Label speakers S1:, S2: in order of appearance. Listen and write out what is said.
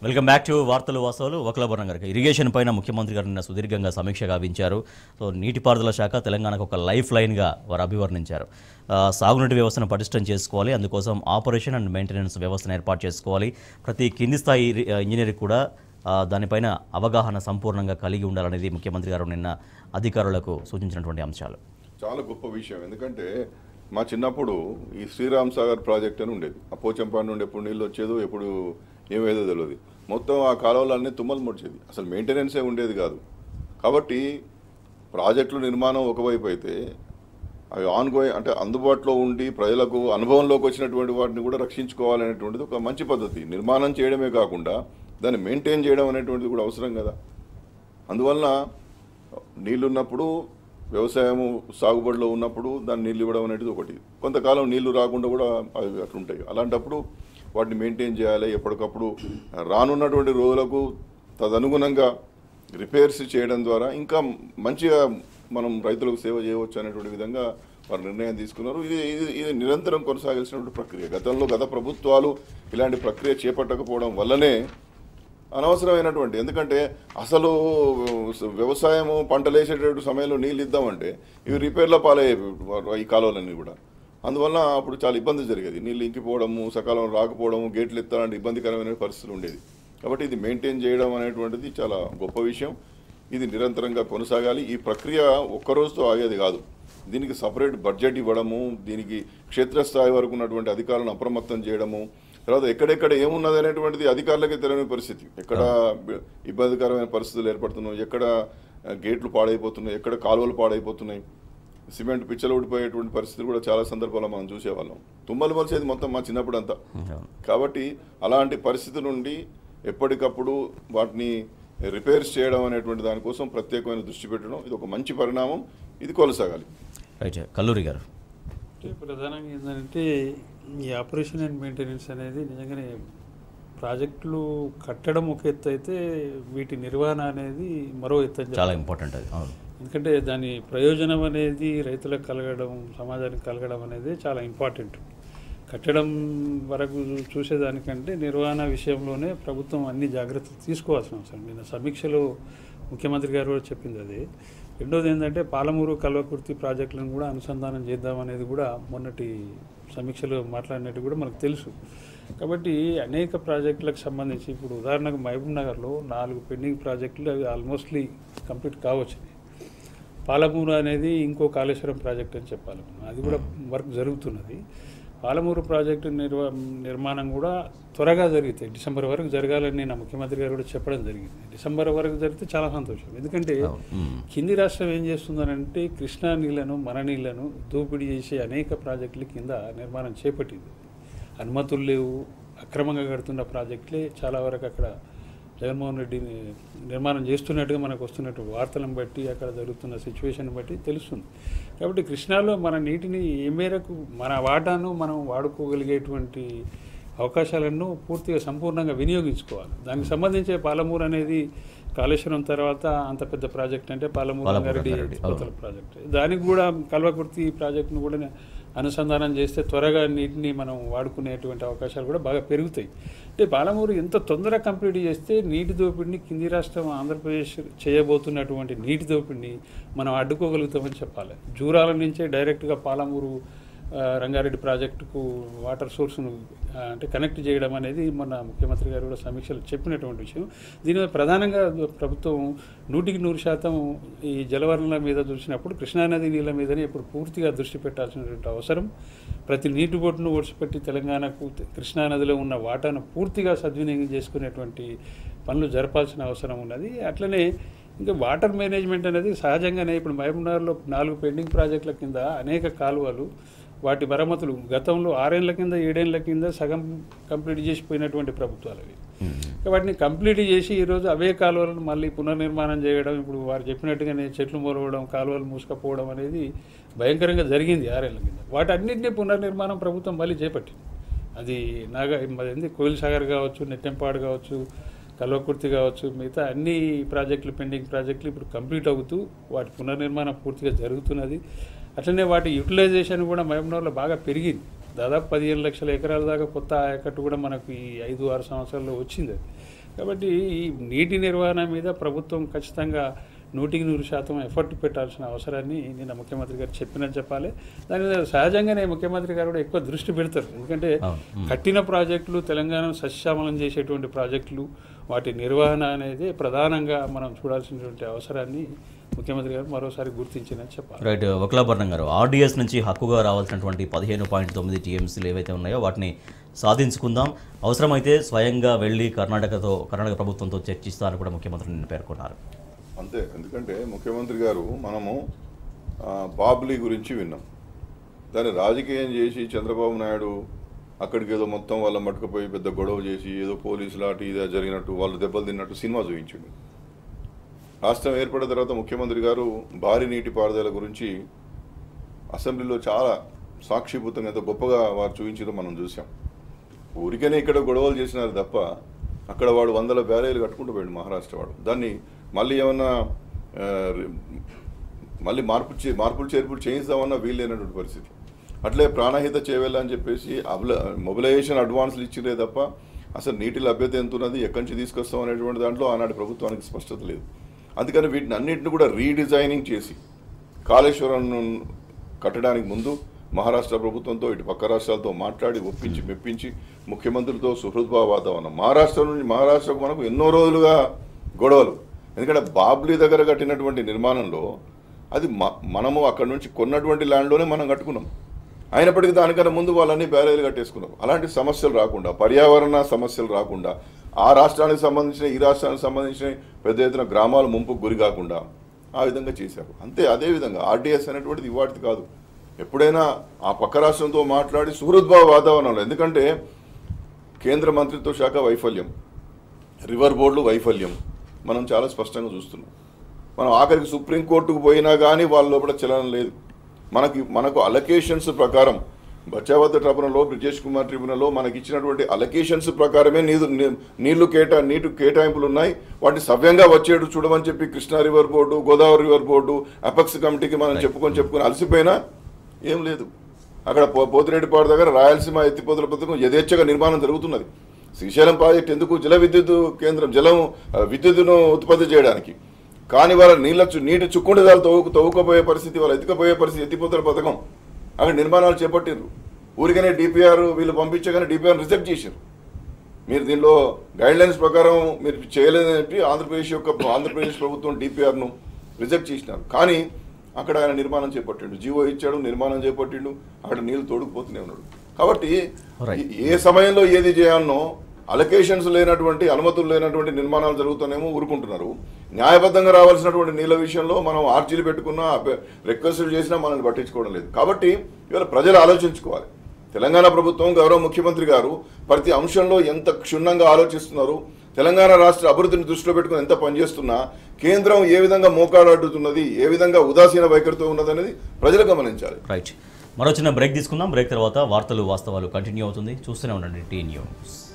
S1: Welcome back to వార్తలు వాస్తవాలు వకలబరం గారికి ఇరిగేషన్ పైన ముఖ్యమంత్రి గారు నిన్న సుదీర్ఘంగా సమీక్ష గావించారు సో నీటిపారుదల శాఖ తెలంగాణకు ఒక లైఫ్ లైన్గా వారు అభివర్ణించారు ఆ, సాగునీటి వ్యవస్థను పటిష్టం చేసుకోవాలి అందుకోసం ఆపరేషన్ అండ్ మెయింటెనెన్స్ వ్యవస్థను ఏర్పాటు చేసుకోవాలి ప్రతి కింది స్థాయి ఇరి- ఇంజనీర్ కూడా ఆ, దానిపైన అవగాహన సంపూర్ణంగా కలిగి ఉండాలనేది ముఖ్యమంత్రి గారు నిన్న అధికారులకు సూచించినటువంటి అంశాలు
S2: చాలా గొప్ప విషయం ఎందుకంటే మా చిన్నప్పుడు ఈ శ్రీరామ్ సాగర్ ప్రాజెక్ట్ అని ఉండేది ఆ పోచంపాడు నుండి ఎప్పుడు నీళ్ళు వచ్చేదో ఎప్పుడు ఏమేదో తెలియదు మొత్తం ఆ కాలువలన్నీ తుమ్మలు ముడిచేది అసలు మెయింటెనెన్సే ఉండేది కాదు కాబట్టి ప్రాజెక్టుల నిర్మాణం ఒకవైపు అయితే అవి ఆన్ గోయింగ్ అంటే అందుబాటులో ఉండి ప్రజలకు అనుభవంలోకి వచ్చినటువంటి వాటిని కూడా రక్షించుకోవాలనేటువంటిది ఒక మంచి పద్ధతి నిర్మాణం చేయడమే కాకుండా దాన్ని మెయింటైన్ చేయడం అనేటువంటిది కూడా అవసరం కదా అందువలన నీళ్లున్నప్పుడు వ్యవసాయము సాగుబడిలో ఉన్నప్పుడు దాన్ని నీళ్ళు ఇవ్వడం అనేది ఒకటి కొంతకాలం నీళ్లు రాకుండా కూడా అవి అట్లా ఉంటాయి అలాంటప్పుడు వాటిని మెయింటైన్ చేయాలి ఎప్పటికప్పుడు రానున్నటువంటి రోజులకు తదనుగుణంగా రిపేర్స్ చేయడం ద్వారా ఇంకా మంచిగా మనం రైతులకు సేవ చేయవచ్చు అనేటువంటి విధంగా వారు నిర్ణయం తీసుకున్నారు ఇది ఇది ఇది నిరంతరం కొనసాగాల్సినటువంటి ప్రక్రియ గతంలో గత ప్రభుత్వాలు ఇలాంటి ప్రక్రియ చేపట్టకపోవడం వల్లనే అనవసరమైనటువంటి ఎందుకంటే అసలు వ్యవసాయము పంటలు వేసేటటువంటి సమయంలో నీళ్ళు ఇద్దామంటే ఇవి రిపేర్ల పాలయ్యాయి ఈ కాలువలన్నీ కూడా అందువల్ల అప్పుడు చాలా ఇబ్బంది జరిగేది నీళ్ళు ఇంకిపోవడము సకాలం రాకపోవడము గేట్లు ఎత్తాలంటే ఇబ్బందికరమైన పరిస్థితులు ఉండేది కాబట్టి ఇది మెయింటైన్ చేయడం అనేటువంటిది చాలా గొప్ప విషయం ఇది నిరంతరంగా కొనసాగాలి ఈ ప్రక్రియ ఒక్కరోజుతో ఆగేది కాదు దీనికి సపరేట్ బడ్జెట్ ఇవ్వడము దీనికి క్షేత్రస్థాయి వరకు ఉన్నటువంటి అధికారులను అప్రమత్తం చేయడము తర్వాత ఎక్కడెక్కడ ఏమున్నది అనేటువంటిది అధికారులకే తెలియని పరిస్థితి ఎక్కడ బ- ఇబ్బందికరమైన పరిస్థితులు ఏర్పడుతున్నాయి ఎక్కడ ఆ, గేట్లు పాడైపోతున్నాయి ఎక్కడ కాలువలు పాడైపోతున్నాయి సిమెంట్ పిచ్చలు ఊడిపోయేటువంటి పరిస్థితులు కూడా చాలా సందర్భాల్లో మనం చూసేవాళ్ళం తుమ్మలు మలిసేది మొత్తం మా చిన్నప్పుడు అంతా కాబట్టి అలాంటి పరిస్థితి నుండి ఎప్పటికప్పుడు వాటిని రిపేర్స్ చేయడం అనేటువంటి దానికోసం ప్రత్యేకమైన దృష్టి పెట్టడం ఇది ఒక మంచి పరిణామం ఇది కొనసాగాలి
S1: రైట్ కల్లూరి గారు
S3: అంటే ప్రధానంగా ఏంటంటే ఈ ఆపరేషన్ అండ్ మెయింటెనెన్స్ అనేది నిజంగానే ప్రాజెక్టులు కట్టడం ఒక ఎత్తు అయితే వీటి నిర్వహణ అనేది మరో ఎత్తు అని
S1: చాలా
S3: చెప్పాలి.
S1: ఇంపార్టెంట్ అది అవును
S3: ఎందుకంటే దాని ప్రయోజనం అనేది రైతులకు కలగడం సమాజానికి కలగడం అనేది చాలా ఇంపార్టెంట్ కట్టడం వరకు చూ- చూసేదానికంటే నిర్వహణ విషయంలోనే ప్రభుత్వం అన్ని జాగ్రత్తలు తీసుకోవాల్సిన అవసరం నిన్న సమీక్షలో ముఖ్యమంత్రి గారు కూడా చెప్పింది అది రెండోది ఏంటంటే పాలమూరు కల్వకుర్తి ప్రాజెక్టులను కూడా అనుసంధానం చేద్దామనేది కూడా మొన్నటి సమీక్షలో మాట్లాడినట్టు కూడా మనకు తెలుసు కాబట్టి అనేక ప్రాజెక్టులకు సంబంధించి ఇప్పుడు ఉదాహరణకు మహబూబ్ నగర్లో నాలుగు పెండింగ్ ప్రాజెక్టులు అవి ఆల్మోస్ట్లీ కంప్లీట్ కావచ్చు పాలమూరు అనేది ఇంకో కాళేశ్వరం ప్రాజెక్ట్ అని చెప్పాలి మనం. అది కూడా వర్క్ జరుగుతున్నది పాలమూరు ప్రాజెక్టు నిర్వ నిర్మాణం కూడా త్వరగా జరిగితే డిసెంబర్ వరకు జరగాలని నా ముఖ్యమంత్రి గారు కూడా చెప్పడం జరిగింది డిసెంబర్ వరకు జరిగితే చాలా సంతోషం ఎందుకంటే
S1: మ్మ్.
S3: కింది రాష్ట్రం ఏం చేస్తుందనంటే కృష్ణా నీళ్లను మన నీళ్లను దోపిడీ చేసే అనేక ప్రాజెక్టుల కింద నిర్మాణం చేపట్టింది అనుమతులు లేవు అక్రమంగా కడుతున్న ప్రాజెక్టులే చాలా వరకు అక్కడ జగన్మోహన్ రెడ్డి నిర్మాణం చేస్తున్నట్టుగా మనకు వస్తున్నట్టు వార్తలను బట్టి అక్కడ జరుగుతున్న సిచ్యువేషన్ బట్టి తెలుస్తుంది కాబట్టి కృష్ణాలో మన నీటిని ఏ మేరకు మన వాటాను మనం వాడుకోగలిగేటువంటి అవకాశాలను పూర్తిగా సంపూర్ణంగా వినియోగించుకోవాలి దానికి సంబంధించే పాలమూరు అనేది కాళేశ్వరం తర్వాత అంత పెద్ద ప్రాజెక్ట్ అంటే పాలమూరు
S1: పాలమూరు
S3: రంగారెడ్డి
S1: రంగారెడ్డి,
S3: ఎత్తిపోతల ప్రాజెక్ట్ దానికి కూడా కల్వకుర్తి ప్రాజెక్టును కూడా అనుసంధానం చేస్తే త్వరగా నీటిని మనం వాడుకునేటువంటి అవకాశాలు కూడా బాగా పెరుగుతాయి అంటే పాలమూరు ఎంత తొందరగా కంప్లీట్ చేస్తే నీటి దోపిడిని కింది రాష్ట్రం ఆంధ్రప్రదేశ్ చేయబోతున్నటువంటి నీటి దోపిడిని మనం అడ్డుకోగలుగుతామని చెప్పాలి జూరాల నుంచే డైరెక్ట్గా పాలమూరు ఆ, రంగారెడ్డి ప్రాజెక్టుకు వాటర్ సోర్స్ను ఆ, అంటే కనెక్ట్ చేయడం అనేది మన ముఖ్యమంత్రి గారు కూడా సమీక్షలు చెప్పినటువంటి విషయం దీని మీద ప్రధానంగా ప్రభుత్వం నూటికి నూరు శాతం ఈ జలవనరుల మీద చూసినప్పుడు కృష్ణానది నీళ్ళ మీదనే ఇప్పుడు పూర్తిగా దృష్టి పెట్టాల్సినటువంటి అవసరం ప్రతి నీటి బొట్టును ఓడిచిపెట్టి తెలంగాణకు కృష్ణానదిలో ఉన్న వాటాను పూర్తిగా సద్వినియోగం చేసుకునేటువంటి పనులు జరపాల్సిన అవసరం ఉన్నది అట్లనే ఇంకా వాటర్ మేనేజ్మెంట్ అనేది సహజంగానే ఇప్పుడు మహబూబ్నగర్లో నాలుగు పెండింగ్ ప్రాజెక్టుల కింద అనేక కాలువలు వాటి మరమ్మతులు గతంలో ఆరేళ్ల కింద ఏడేళ్ల కింద సగం కంప్లీట్ చేసిపోయినటువంటి ప్రభుత్వాలు అవి వాటిని కంప్లీట్ చేసి ఈరోజు అవే కాలువలను మళ్ళీ పునర్నిర్మాణం చేయడం ఇప్పుడు వారు చెప్పినట్టుగానే చెట్లు మొరవడం కాలువలు మూసుకపోవడం అనేది భయంకరంగా జరిగింది ఆరేళ్ల కింద వాటన్నింటినీ పునర్నిర్మాణం ప్రభుత్వం మళ్ళీ చేపట్టింది అది నాగా ఏంది కోయిల్ సాగర్ కావచ్చు నెట్టెంపాడు కావచ్చు కల్వకుర్తి కావచ్చు మిగతా అన్ని ప్రాజెక్టులు పెండింగ్ ప్రాజెక్టులు ఇప్పుడు కంప్లీట్ అవుతూ వాటి పునర్నిర్మాణం పూర్తిగా జరుగుతున్నది అట్లనే వాటి యూటిలైజేషన్ కూడా మహబూబ్నగర్లో బాగా పెరిగింది దాదాపు పదిహేను లక్షల ఎకరాల దాకా కొత్త ఆయకట్టు కూడా మనకు ఈ ఐదు ఆరు సంవత్సరాల్లో వచ్చింది అది కాబట్టి ఈ నీటి నిర్వహణ మీద ప్రభుత్వం ఖచ్చితంగా నూటికి నూరు శాతం ఎఫర్ట్ పెట్టాల్సిన అవసరాన్ని నిన్న ముఖ్యమంత్రి గారు చెప్పినట్టు చెప్పాలి దాని మీద సహజంగానే ముఖ్యమంత్రి గారు కూడా ఎక్కువ దృష్టి పెడతారు ఎందుకంటే
S1: అవును.
S3: కట్టిన ప్రాజెక్టులు తెలంగాణను సస్యామలం చేసేటువంటి ప్రాజెక్టులు వాటి నిర్వహణ అనేది ప్రధానంగా మనం చూడాల్సినటువంటి అవసరాన్ని ముఖ్యమంత్రి గారు మరోసారి గుర్తించినని చెప్పాలి
S1: రైట్ వకలాభరణం గారు ఆర్డీఎస్ నుంచి హక్కుగా రావాల్సినటువంటి పదిహేను పాయింట్ తొమ్మిది టీఎంసీలు ఏవైతే ఉన్నాయో వాటిని సాధించుకుందాం అవసరమైతే స్వయంగా వెళ్ళి కర్ణాటకతో కర్ణాటక ప్రభుత్వంతో చర్చిస్తారని కూడా ముఖ్యమంత్రి నిన్న పేర్కొన్నారు
S2: అంతే ఎందుకంటే ముఖ్యమంత్రి గారు మనము ఆ, బాబ్లీ గురించి విన్నాం దాన్ని రాజకీయం చేసి చంద్రబాబు నాయుడు అక్కడికి ఏదో మొత్తం వాళ్ళ మట్టుకుపోయి పెద్ద గొడవ చేసి ఏదో పోలీసులు అటు ఇది జరిగినట్టు వాళ్ళు దెబ్బలు తిన్నట్టు సినిమా చూపించిండు రాష్ట్రం ఏర్పడిన తర్వాత ముఖ్యమంత్రి గారు భారీ నీటి పారుదల గురించి అసెంబ్లీలో చాలా సాక్షిభూతంగా ఎంతో గొప్పగా వారు చూపించారో మనం చూసాం ఊరికనే ఇక్కడ గొడవలు చేసినారు తప్ప అక్కడ వాడు వందల బ్యారేలు కట్టుకుంటూ పోయాడు మహారాష్ట్ర వాడు దాన్ని మళ్ళీ ఏమన్నా ఆ, మళ్ళీ మార్పు చే మార్పులు చేర్పులు చేయిస్తామన్నా వీలు లేనటువంటి పరిస్థితి అట్లే ప్రాణహిత చేయాలి అని చెప్పేసి అబ్ల మొబిలైజేషన్ అడ్వాన్స్లు ఇచ్చిరే తప్ప అసలు నీటి లభ్యత ఎంత ఉన్నది ఎక్కడి నుంచి తీసుకొస్తాం అనేటువంటి దాంట్లో ఆనాటి ప్రభుత్వానికి స్పష్టత లేదు అందుకని వీటిని అన్నింటిని కూడా రీడిజైనింగ్ చేసి కాళేశ్వరం కట్టడానికి ముందు మహారాష్ట్ర ప్రభుత్వంతో ఇటు పక్క రాష్ట్రాలతో మాట్లాడి ఒప్పించి మెప్పించి ముఖ్యమంత్రులతో సుహృద్భావ వాతావరణం మహారాష్ట్ర నుంచి మహారాష్ట్రకు మనకు ఎన్నో రోజులుగా గొడవలు ఎందుకంటే బాబ్లీ దగ్గర కట్టినటువంటి నిర్మాణంలో అది మ- మనము అక్కడ నుంచి కొన్నటువంటి ల్యాండ్లోనే మనం కట్టుకున్నాం అయినప్పటికీ దానికన్నా ముందు వాళ్ళని బ్యారేలు కట్టేసుకున్నాం అలాంటి సమస్యలు రాకుండా పర్యావరణ సమస్యలు రాకుండా ఆ రాష్ట్రానికి సంబంధించిన ఈ రాష్ట్రానికి సంబంధించిన పెద్ద ఎత్తున గ్రామాలు ముంపుకు గురి కాకుండా ఆ విధంగా చేశారు అంతే అదే విధంగా ఆర్డీఎస్ అనేటువంటిది ఇవాటిది కాదు ఎప్పుడైనా ఆ పక్క రాష్ట్రంతో మాట్లాడి సుహృద్భావ వాతావరణంలో ఎందుకంటే కేంద్ర మంత్రిత్వ శాఖ వైఫల్యం రివర్ బోర్డులు వైఫల్యం మనం చాలా స్పష్టంగా చూస్తున్నాం మనం ఆఖరికి సుప్రీంకోర్టుకు పోయినా కానీ వాళ్ళ లోపల చలనం లేదు మనకి మనకు అలకేషన్స్ ప్రకారం బచావత ట్రిబ్యునల్లో బ్రిజేష్ కుమార్ ట్రిబ్యునల్లో మనకి ఇచ్చినటువంటి అలకేషన్స్ ప్రకారమే నీరు నీ- నీళ్లు కేటా నీటి కేటాయింపులు ఉన్నాయి వాటిని సవ్యంగా వచ్చేట్టు చూడమని చెప్పి Krishna river board Godavari river board apex కమిటీకి మనం చెప్పుకొని చెప్పుకొని అలసిపోయినా ఏం లేదు అక్కడ పో పోతిరెడ్డిపాడు దగ్గర రాయలసీమ ఎత్తిపోతల పథకం యథేచ్ఛగా నిర్మాణం జరుగుతున్నది శ్రీశైలం ప్రాజెక్ట్ ఎందుకు జల విద్యుత్ కేంద్రం జలం ఆ, విద్యుత్తును ఉత్పత్తి చేయడానికి కానీ వాళ్ళ నీళ్ళ చు- నీటి చుక్కుండదాలు తవ్వుకు తవ్వుకపోయే పరిస్థితి వాళ్ళు ఎత్తుకపోయే పరిస్థితి ఎత్తిపోతల పథకం అక్కడ నిర్మాణాలు చేపట్టిర్రు ఊరికనే డిపిఆర్ వీళ్ళు పంపించగానే డిపిఆర్ రిజెక్ట్ చేశారు మీరు దీనిలో గైడ్ లైన్స్ ప్రకారం మీరు చేయలేదని చెప్పి ఆంధ్రప్రదేశ్ యొక్క ఆంధ్రప్రదేశ్ ప్రభుత్వం డిపిఆర్ను రిజెక్ట్ చేసినారు కానీ అక్కడ ఆయన నిర్మాణం చేపట్టిండు జీవో ఇచ్చాడు నిర్మాణం చేపట్టిండు అక్కడ నీళ్లు తోడుకుపోతూనే ఉన్నాడు కాబట్టి
S1: Alright.
S2: ఏ- ఏ సమయంలో ఏది చేయాలనో అలొకేషన్స్ లేనటువంటి అనుమతులు లేనటువంటి నిర్మాణాలు జరుగుతానేమో ఊరుకుంటున్నారు న్యాయబద్ధంగా రావాల్సినటువంటి నీళ్ళ విషయంలో మనం ఆర్జీలు పెట్టుకున్నా రిక్వెస్ట్లు చేసినా మనల్ని పట్టించుకోవడం లేదు కాబట్టి ఇవాళ ప్రజలు ఆలోచించుకోవాలి తెలంగాణ ప్రభుత్వం గౌరవ ముఖ్యమంత్రి గారు ప్రతి అంశంలో ఎంత క్షుణ్ణంగా ఆలోచిస్తున్నారు తెలంగాణ రాష్ట్ర అభివృద్ధిని దృష్టిలో పెట్టుకుని ఎంత పనిచేస్తున్నా కేంద్రం ఏ విధంగా మోకాడాడుతున్నది ఏ విధంగా ఉదాసీన వైఖరితో ఉన్నదనేది ప్రజలు గమనించాలి
S1: రైట్ మరో చిన్న బ్రేక్ తీసుకుందాం బ్రేక్ తర్వాత వార్తలు వాస్తవాలు కంటిన్యూ అవుతుంది చూస్తూనే ఉండండి టీ న్యూస్